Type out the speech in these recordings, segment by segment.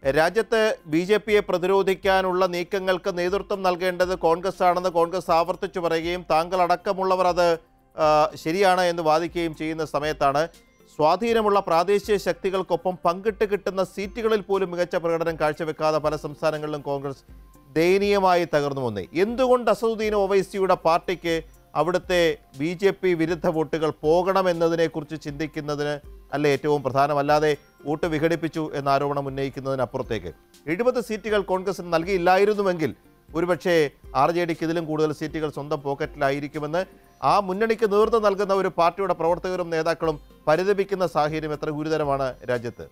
രാജ്യത്ത് B J പിയെ പ്രതിരോധിക്കാനുള്ള നീക്കങ്ങൾക്ക് നേതൃത്വം നൽകേണ്ടത് കോൺഗ്രസ് ആണെന്ന് കോൺഗ്രസ് ആവർത്തിച്ചു പറയുകയും താങ്കൾ അടക്കമുള്ളവർ അത് ആ, ശരിയാണ് എന്ന് വാദിക്കുകയും ചെയ്യുന്ന സമയത്താണ് സ്വാധീനമുള്ള പ്രാദേശിക ശക്തികൾക്കൊപ്പം പങ്കിട്ട് കിട്ടുന്ന സീറ്റുകളിൽ പോലും മികച്ച പ്രകടനം കാഴ്ചവെക്കാതെ പല സംസ്ഥാനങ്ങളിലും കോൺഗ്രസ് ദയനീയമായി തകർന്നു വന്നേ എന്തുകൊണ്ട് അസദുദ്ദീൻ ഒവൈസിയുടെ പാർട്ടിക്ക് അവിടുത്തെ ബി ജെ പി വിരുദ്ധ വോട്ടുകൾ പോകണമെന്നതിനെക്കുറിച്ച് ചിന്തിക്കുന്നതിന് അല്ല ഏറ്റവും പ്രധാനമല്ലാതെ വോട്ട് വിഘടിപ്പിച്ചു എന്ന ആരോപണം ഉന്നയിക്കുന്നതിനപ്പുറത്തേക്ക് എഴുപത് സീറ്റുകൾ കോൺഗ്രസിന് നൽകിയില്ലായിരുന്നുവെങ്കിൽ ഒരുപക്ഷേ ആർ ജെ ഡിക്ക് ഇതിലും കൂടുതൽ സീറ്റുകൾ സ്വന്തം പോക്കറ്റിലായിരിക്കുമെന്ന് ആ മുന്നണിക്ക് നേതൃത്വം നൽകുന്ന ഒരു പാർട്ടിയുടെ പ്രവർത്തകരും നേതാക്കളും പരിതപിക്കുന്ന സാഹചര്യം എത്ര ഗുരുതരമാണ് രാജ്യത്ത്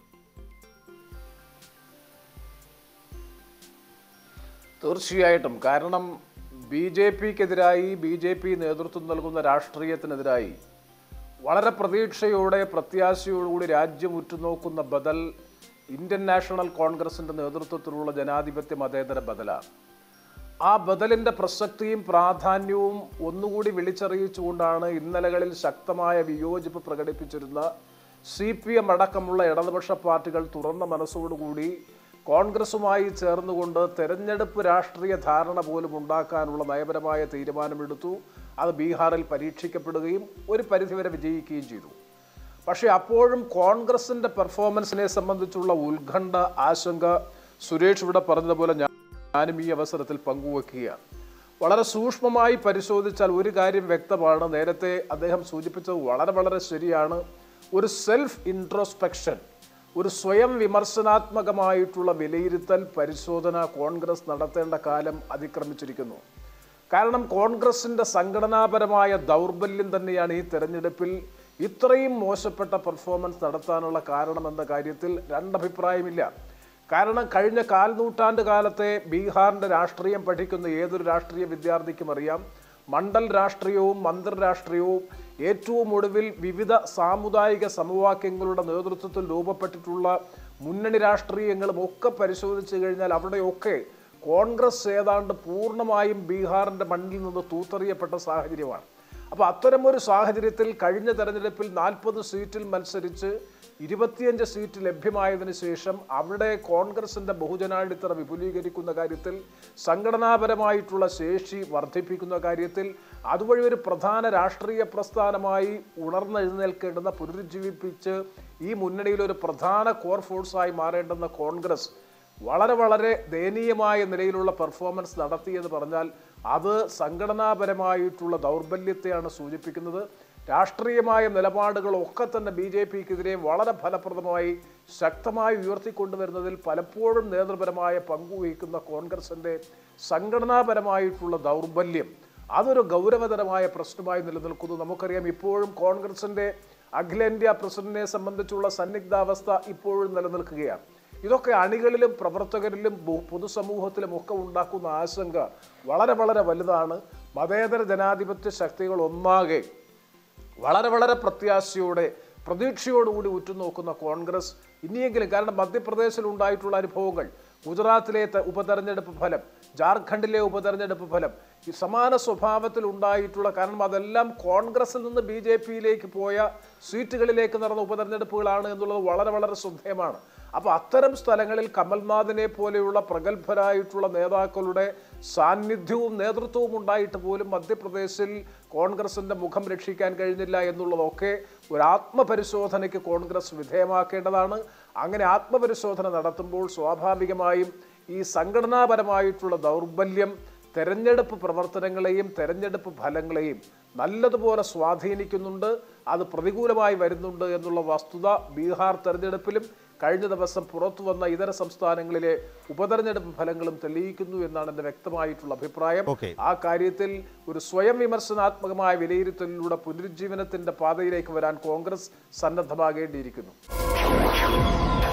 തീർച്ചയായിട്ടും കാരണം ബി ജെ പിക്കെതിരായി ബി ജെ പി നേതൃത്വം നൽകുന്ന രാഷ്ട്രീയത്തിനെതിരായി വളരെ പ്രതീക്ഷയോടെ പ്രത്യാശയോടുകൂടി രാജ്യം ഉറ്റുനോക്കുന്ന ബദൽ ഇന്ത്യൻ നാഷണൽ കോൺഗ്രസിന്റെ നേതൃത്വത്തിലുള്ള ജനാധിപത്യ മതേതര ബദലാണ് ആ ബദലിന്റെ പ്രസക്തിയും പ്രാധാന്യവും ഒന്നുകൂടി വിളിച്ചറിയിച്ചുകൊണ്ടാണ് ഇന്നലകളിൽ ശക്തമായ വിയോജിപ്പ് പ്രകടിപ്പിച്ചിരുന്ന സി പി എം അടക്കമുള്ള ഇടതുപക്ഷ പാർട്ടികൾ തുറന്ന മനസ്സോടുകൂടി കോൺഗ്രസുമായി ചേർന്നുകൊണ്ട് തെരഞ്ഞെടുപ്പ് രാഷ്ട്രീയ ധാരണ പോലും ഉണ്ടാക്കാനുള്ള നയപരമായ തീരുമാനമെടുത്തു അത് ബീഹാറിൽ പരീക്ഷിക്കപ്പെടുകയും ഒരു പരിധിവരെ വിജയിക്കുകയും ചെയ്തു പക്ഷേ അപ്പോഴും കോൺഗ്രസിന്റെ പെർഫോമൻസിനെ സംബന്ധിച്ചുള്ള ഉത്കണ്ഠ ആശങ്ക സുരേഷ് ഇവിടെ പറഞ്ഞതുപോലെ ഞാൻ- ഞാനും ഈ അവസരത്തിൽ പങ്കുവെക്കുകയാണ് വളരെ സൂക്ഷ്മമായി പരിശോധിച്ചാൽ ഒരു കാര്യം വ്യക്തമാണ് നേരത്തെ അദ്ദേഹം സൂചിപ്പിച്ചത് വളരെ വളരെ ശരിയാണ് ഒരു സെൽഫ് ഇൻട്രോസ്പെക്ഷൻ ഒരു സ്വയം വിമർശനാത്മകമായിട്ടുള്ള വിലയിരുത്തൽ പരിശോധന കോൺഗ്രസ് നടത്തേണ്ട കാലം അതിക്രമിച്ചിരിക്കുന്നു കാരണം കോൺഗ്രസിന്റെ സംഘടനാപരമായ ദൗർബല്യം തന്നെയാണ് ഈ തെരഞ്ഞെടുപ്പിൽ ഇത്രയും മോശപ്പെട്ട പെർഫോമൻസ് നടത്താനുള്ള കാരണമെന്ന കാര്യത്തിൽ രണ്ടഭിപ്രായമില്ല കാരണം കഴിഞ്ഞ കാൽ നൂറ്റാണ്ട് കാലത്തെ ബീഹാറിന്റെ രാഷ്ട്രീയം പഠിക്കുന്ന ഏതൊരു രാഷ്ട്രീയ വിദ്യാർത്ഥിക്കും അറിയാം മണ്ഡൽ രാഷ്ട്രീയവും മന്ത്രി രാഷ്ട്രീയവും ഏറ്റവും ഒടുവിൽ വിവിധ സാമുദായിക സമവാക്യങ്ങളുടെ നേതൃത്വത്തിൽ രൂപപ്പെട്ടിട്ടുള്ള മുന്നണി രാഷ്ട്രീയങ്ങളും ഒക്കെ പരിശോധിച്ചു കഴിഞ്ഞാൽ അവിടെയൊക്കെ കോൺഗ്രസ് ഏതാണ്ട് പൂർണ്ണമായും ബീഹാറിന്റെ മണ്ണിൽ നിന്ന് തൂത്തെറിയപ്പെട്ട സാഹചര്യമാണ് അപ്പോൾ അത്തരമൊരു സാഹചര്യത്തിൽ കഴിഞ്ഞ തെരഞ്ഞെടുപ്പിൽ നാൽപ്പത് സീറ്റിൽ മത്സരിച്ച് ഇരുപത്തിയഞ്ച് സീറ്റ് ലഭ്യമായതിനു ശേഷം അവിടെ കോൺഗ്രസിന്റെ ബഹുജനാടിത്തറ വിപുലീകരിക്കുന്ന കാര്യത്തിൽ സംഘടനാപരമായിട്ടുള്ള ശേഷി വർദ്ധിപ്പിക്കുന്ന കാര്യത്തിൽ അതുവഴി ഒരു പ്രധാന രാഷ്ട്രീയ പ്രസ്ഥാനമായി ഉണർന്നെഴുന്നേൽക്കേണ്ടുന്ന പുനരുജ്ജീവിപ്പിച്ച് ഈ മുന്നണിയിൽ ഒരു പ്രധാന കോർ ഫോഴ്സായി മാറേണ്ടുന്ന കോൺഗ്രസ് വളരെ വളരെ ദയനീയമായ നിലയിലുള്ള പെർഫോമൻസ് നടത്തിയെന്ന് പറഞ്ഞാൽ അത് സംഘടനാപരമായിട്ടുള്ള ദൗർബല്യത്തെയാണ് സൂചിപ്പിക്കുന്നത് രാഷ്ട്രീയമായ നിലപാടുകളൊക്കെ തന്നെ ബി ജെ പിക്കെതിരെ വളരെ ഫലപ്രദമായി ശക്തമായി ഉയർത്തിക്കൊണ്ടുവരുന്നതിൽ പലപ്പോഴും നേതൃപരമായ പങ്കുവഹിക്കുന്ന കോൺഗ്രസിന്റെ സംഘടനാപരമായിട്ടുള്ള ദൗർബല്യം അതൊരു ഗൗരവതരമായ പ്രശ്നമായി നിലനിൽക്കുന്നു നമുക്കറിയാം ഇപ്പോഴും കോൺഗ്രസിന്റെ അഖിലേന്ത്യാ പ്രസിഡന്റിനെ സംബന്ധിച്ചുള്ള സന്നിഗ്ധാവസ്ഥ ഇപ്പോഴും നിലനിൽക്കുകയാണ് ഇതൊക്കെ അണികളിലും പ്രവർത്തകരിലും ബു- പൊതുസമൂഹത്തിലും ഒക്കെ ഉണ്ടാക്കുന്ന ആശങ്ക വളരെ വളരെ വലുതാണ് മതേതര ജനാധിപത്യ ശക്തികൾ ഒന്നാകെ വളരെ വളരെ പ്രത്യാശയോടെ പ്രതീക്ഷയോടുകൂടി ഉറ്റുനോക്കുന്ന കോൺഗ്രസ് ഇനിയെങ്കിലും കാരണം മധ്യപ്രദേശിൽ ഉണ്ടായിട്ടുള്ള അനുഭവങ്ങൾ ഗുജറാത്തിലെ ത- ഉപതെരഞ്ഞെടുപ്പ് ഫലം ജാർഖണ്ഡിലെ ഉപതെരഞ്ഞെടുപ്പ് ഫലം ഈ സമാന സ്വഭാവത്തിൽ ഉണ്ടായിട്ടുള്ള കാരണം അതെല്ലാം കോൺഗ്രസിൽ നിന്ന് ബി ജെ പിയിലേക്ക് പോയ സീറ്റുകളിലേക്ക് നടന്ന ഉപതെരഞ്ഞെടുപ്പുകളാണ് എന്നുള്ളത് വളരെ വളരെ ശ്രദ്ധേയമാണ് അപ്പോൾ അത്തരം സ്ഥലങ്ങളിൽ കമൽനാഥിനെ പോലെയുള്ള പ്രഗത്ഭരായിട്ടുള്ള നേതാക്കളുടെ സാന്നിധ്യവും നേതൃത്വവും ഉണ്ടായിട്ട് പോലും മധ്യപ്രദേശിൽ കോൺഗ്രസിന്റെ മുഖം രക്ഷിക്കാൻ കഴിഞ്ഞില്ല എന്നുള്ളതൊക്കെ ഒരു ആത്മപരിശോധനയ്ക്ക് കോൺഗ്രസ് വിധേയമാക്കേണ്ടതാണ് അങ്ങനെ ആത്മപരിശോധന നടത്തുമ്പോൾ സ്വാഭാവികമായും ഈ സംഘടനാപരമായിട്ടുള്ള ദൗർബല്യം തെരഞ്ഞെടുപ്പ് പ്രവർത്തനങ്ങളെയും തെരഞ്ഞെടുപ്പ് ഫലങ്ങളെയും നല്ലതുപോലെ സ്വാധീനിക്കുന്നുണ്ട് അത് പ്രതികൂലമായി വരുന്നുണ്ട് എന്നുള്ള വസ്തുത ബീഹാർ തെരഞ്ഞെടുപ്പിലും കഴിഞ്ഞ ദിവസം പുറത്തു വന്ന ഇതര സംസ്ഥാനങ്ങളിലെ ഉപതെരഞ്ഞെടുപ്പ് ഫലങ്ങളും തെളിയിക്കുന്നു എന്നാണ് എൻ്റെ വ്യക്തമായിട്ടുള്ള അഭിപ്രായം Okay. ആ കാര്യത്തിൽ ഒരു സ്വയം വിമർശനാത്മകമായ വിലയിരുത്തലിലൂടെ പുനരുജ്ജീവനത്തിന്റെ പാതയിലേക്ക് വരാൻ കോൺഗ്രസ് സന്നദ്ധമാകേണ്ടിയിരിക്കുന്നു